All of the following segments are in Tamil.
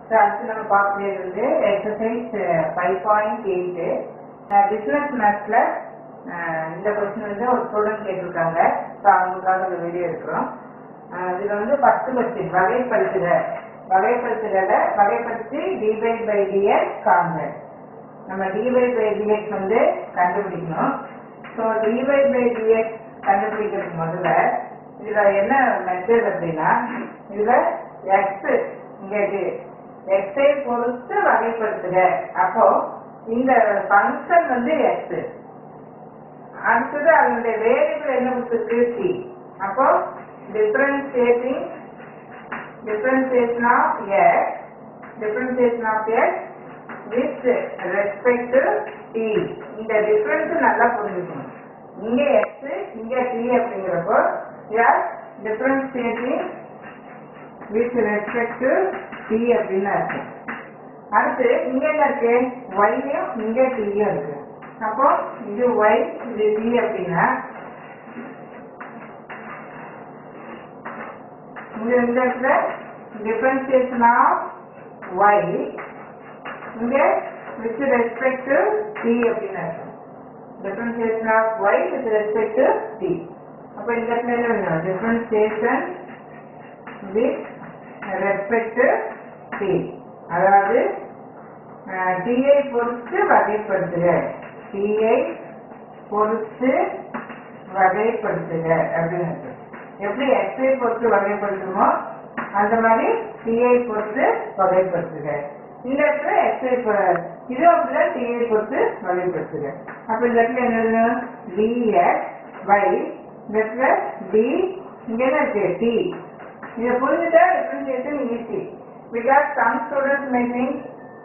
ஸோ அடுத்து நம்ம பார்க்கறது வந்து exercise five point eight business மேத்ஸில் இந்த கொஸ்டின் வந்து ஒரு ஸ்டூடெண்ட் கேட்டிருக்காங்க ஸோ அவங்களுக்காக இந்த வீடியோ எடுக்கிறோம் இதில் வந்து பத்து கொஸ்டின் வகைப்படுத்துக வகைப்படுத்துகிறத வகைப்படுத்தி டிவை பை டிஎஸ் காண்க நம்ம டிவை பை டிஎக்ஸ் வந்து கண்டுபிடிக்கணும் ஸோ டிவை பை டிஎக்ஸ் கண்டுபிடிக்கிறதுக்கு முதல்ல இதில் என்ன மெத்தட் அப்படின்னா இதில் எக்ஸ் இங்கே எக்ஸை பொறுத்து வகைப்படுத்துக அப்போ இந்த ஃபங்க்ஷன் வந்து எக்ஸ் அடுத்தது அதனுடைய வேரியபிள் என்ன கொடுத்துருக்கு சி அப்போ differentiating differentiation of x differentiation of x with respect to t இந்த டிஃபரன்ஸ் நல்லா புரிஞ்சுக்கணும் இங்க x இங்க t அப்படிங்கிறப்போ யார் differentiating with respect to t அப்படின்னு அர்த்தம் அடுத்து இங்க என்ன இருக்கு y யும் இங்க t யும் இருக்கு அப்போ இது y இது t அப்படின்னா இங்க இந்த இடத்துல differentiation of y இங்க with respect to t அப்படின்னு அர்த்தம் differentiation of y with respect to t அப்ப இந்த இடத்துல என்ன வேணும் differentiation with respect to t அதாவது t ஐ பொறுத்து வகைப்படுத்துக t ஐ பொறுத்து வகைப்படுத்துக அப்படின்னு அர்த்தம் எப்படி x ஐ பொறுத்து வகைப்படுத்துமோ அந்த மாதிரி t ஐ பொறுத்து வகைப்படுத்துக இந்த இடத்துல x ஐ பொ- இது அப்படிதான் t ஐ பொறுத்து வகைப்படுத்துக அப்ப இந்த இடத்துல என்ன எழுதணும் dx by இந்த இடத்துல d இங்க என்ன இருக்கு t இதை புரிஞ்சுட்டா differentiation easy because some students may think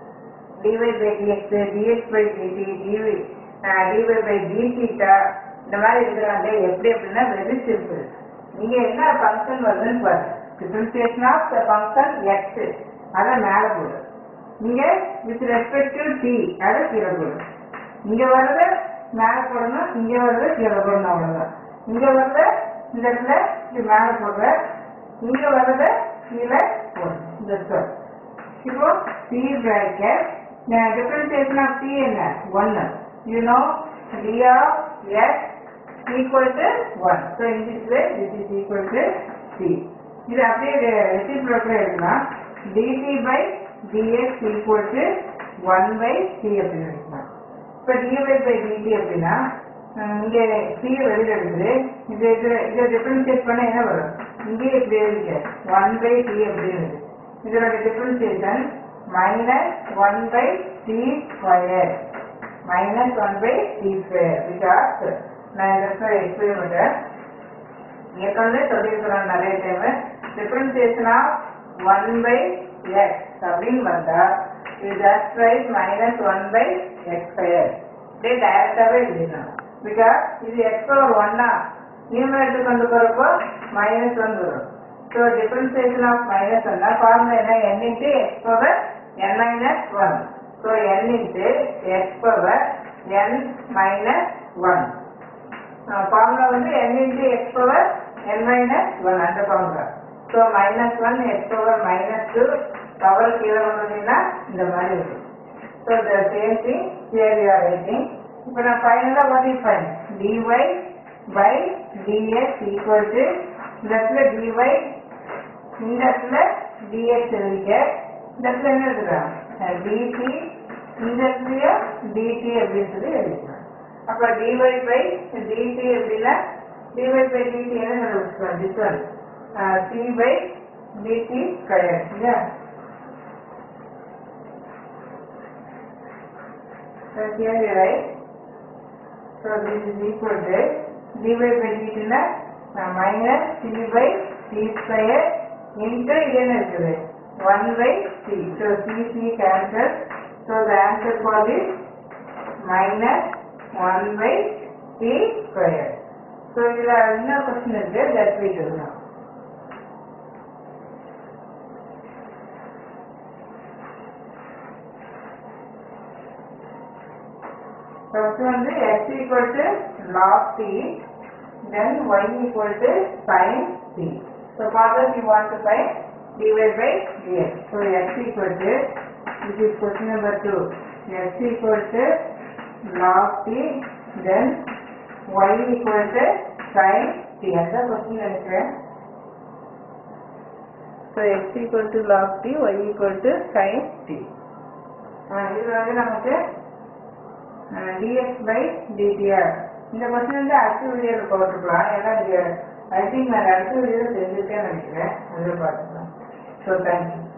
dy by dx dx by dt dy uh, dy by d theta இந்த மாதிரி இருக்கிறாங்க எப்படி அப்படின்னா வெரி சிம்பிள் நீங்க என்ன ஃபங்க்ஷன் வருதுன்னு பாரு differentiation of the function x அதை மேல போடு இங்க வித் ரெஸ்பெக்ட் டு டி அதை கீழே போடு இங்க வர்றத மேல போடணும் இங்க வர்றத கீழே போடணும் அவ்வளவுதான் இங்க வர்றத இந்த இடத்துல இது மேல போடுற இங்க வர்றத கீழே போடு இந்த சொல் இப்போ C bracket differentiation of C என்ன ஒன்னு you know d of x equal to one so in this way this is equal to C இது அப்படியே ரெசிப்ரோக்கில் எழுதலாம் dt by dx equal to one by C அப்படின்னு எழுதலாம் இப்போ டிஒய் பை டிடி அப்படின்னா அஹ் இங்க சி வெளியில இருக்குது இது இது இதை டிஃபரன்ஷியேட் பண்ண என்ன வரும் இங்கேயே இப்படி எழுதிக்க ஒன் பை டி அப்படின்னு இருக்கு இதோட differentiation minus one by t square minus one by t square because நான் இதை எக்ஸ்பிளைன் பண்ணுறேன் ஏற்கனவே சொல்லியிருக்கிறோம் நிறைய time differentiation of one by x அப்படின்னு வந்தா இது just right minus one by x square இதே டைரக்டாகவே எழுதிடணும் பிகாஸ் இது எக்ஸ் பவர் ஒன்னா நியூமரேட்டர் கொண்டு போகிறப்போ மைனஸ் ஒன் வரும் ஸோ டிஃபரன்சியேஷன் ஆஃப் மைனஸ் ஒன்னா ஃபார்முலா என்ன n into x power n minus one so n into x power n minus one formula வந்து n into x power n minus one அந்த formula so minus one x power minus two power கீழே வந்தீங்கன்னா இந்த மாதிரி இருக்கும் so the same thing here you are writing இப்போ நான் ஃபைனலாக what is fine dy by dx equal to இந்த இடத்துல டிஒய் இந்த இடத்துல டிஎக்ஸ் எழுதிக்க இந்த இடத்துல என்ன எழுதுறான் டிடி இந்த இடத்துலயும் டிடி அப்படின்னு சொல்லி எழுதிக்கலாம் அப்ப dy பை dt அப்படின்னா dy பை dt என்ன கண்டுபிடிச்சிக்கலாம் this one uh, c by dt square இல்லையா So here you write so this is equal to dy by dt னா uh, minus c by c square into இது என்ன இருக்குது 1 by c so c c cancel so the answer for this minus 1 by t square. So இதுல இன்னொரு கொஸ்டின் இருக்கு that we do now. First வந்து x equal to log t, then y equal to sin t. So for that you want to find dy by dx. So x equal to, this is question number two, x equal to log t, then y equal to sin t. அந்த கொஸ்டின் நினைக்கிறேன் so x equal to log t y equal to sine t இது வந்து நமக்கு dx by dtr இந்த கொஸ்டின் வந்து அடுத்த வீடியோவில் போட்டுக்கலாம் ஏன்னா ஐ திங்க் நான் அடுத்த வீடியோவில் தெரிஞ்சுட்டேன்னு நினைக்கிறேன் அதில் பார்த்துக்கலாம் ஸோ தேங்க்யூ